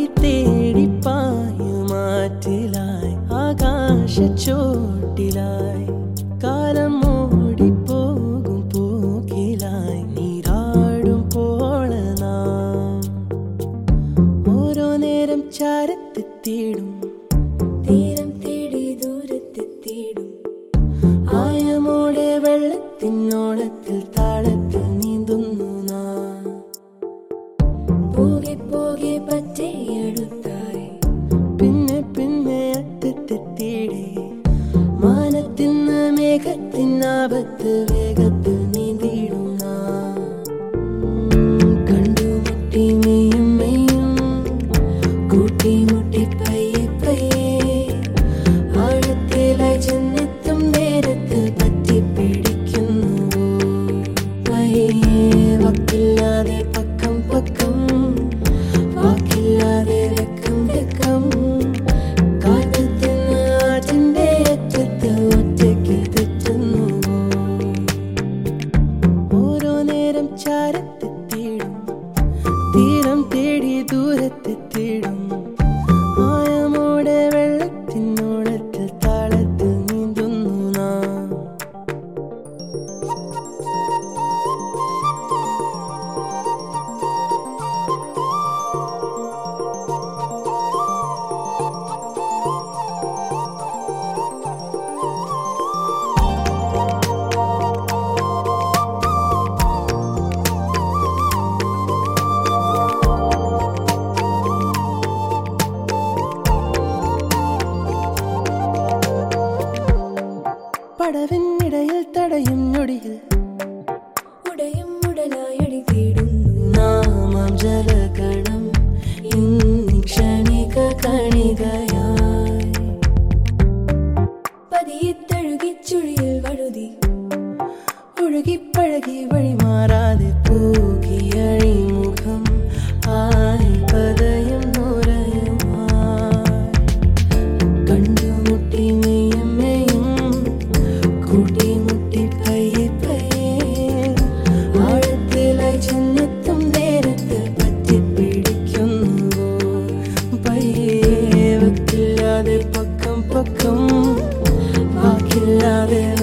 തേടി പായുമാറ്റിലായി ആകാശച്ചോട്ടിലായി കാലം ഓടിപ്പോകും പോക്കിലായി നീരാടും പോള നാം ഓരോ നേരം ചാരത്തെത്തിയിടും തീരം തേടി ദൂരത്തെത്തിയിടും ആയമോടെ വെള്ളത്തിനോളത്തിൽ താളത്തിൽ നീന്തുന്നു നാം പോകെ പോകെ പച്ചയടുത്തായി പിന്നെ പിന്നെ അറ്റത്തെത്തിയിടേ മാനത്തിൽ നിന്ന് മേഘത്തിനാപത്ത് വേഗത്തിൽ നീന്തിയിടും നാം. കണ്ടുമുട്ടി മെയ്യും മെയ്യും കൂട്ടിമുട്ടി പയ്യെ പയ്യെ ആഴത്തിലായി ചെന്നെത്തും നേരത്ത് പറ്റിപ്പിടിക്കുന്നു പയ്യെ വക്കില്ലാതെ പക്കം പക്കം വാക്കില്ലാതെ വെക്കം വെക്കം കാറ്റത്തിന് ആറ്റിന്റെ അറ്റത്ത് ഒറ്റയ്ക്ക് തെറ്റുന്നു ഓരോ നേരം ചാരത്തെത്തിയിടും തീരം തേടി ദൂരത്തെത്തിയിടും ആയമോടെ വെള്ളത്തിനോളത്തിൽ താളത്തിൽ നീന്തുന്നു നാം പടവിനിടയിൽ തടയും ഞൊടിയിൽ ഉടയും ഉടലായടി തേടുന്നു നാമം ജലകണം ഇന്നി ക്ഷണിക കണികയായി പതിയെ തഴുകി ചുഴിയിൽ വഴുതി ഒഴുകിപ്പഴകി വഴിമാറാതെ പൂകിയഴിമുഖം ആയി പതയും നുരയുമായി കണ്ടുമുട്ടി മെയ്യും മെയ്യും കൂട്ടിമുട്ടി പയ്യെ പയ്യെ ആഴത്തിലായി ചെന്നെത്തും നേരത്ത് പറ്റിപ്പിടിക്കുന്നു പയ്യെ വക്കില്ലാതെ പക്കം പക്കം വാക്കില്ലാതെ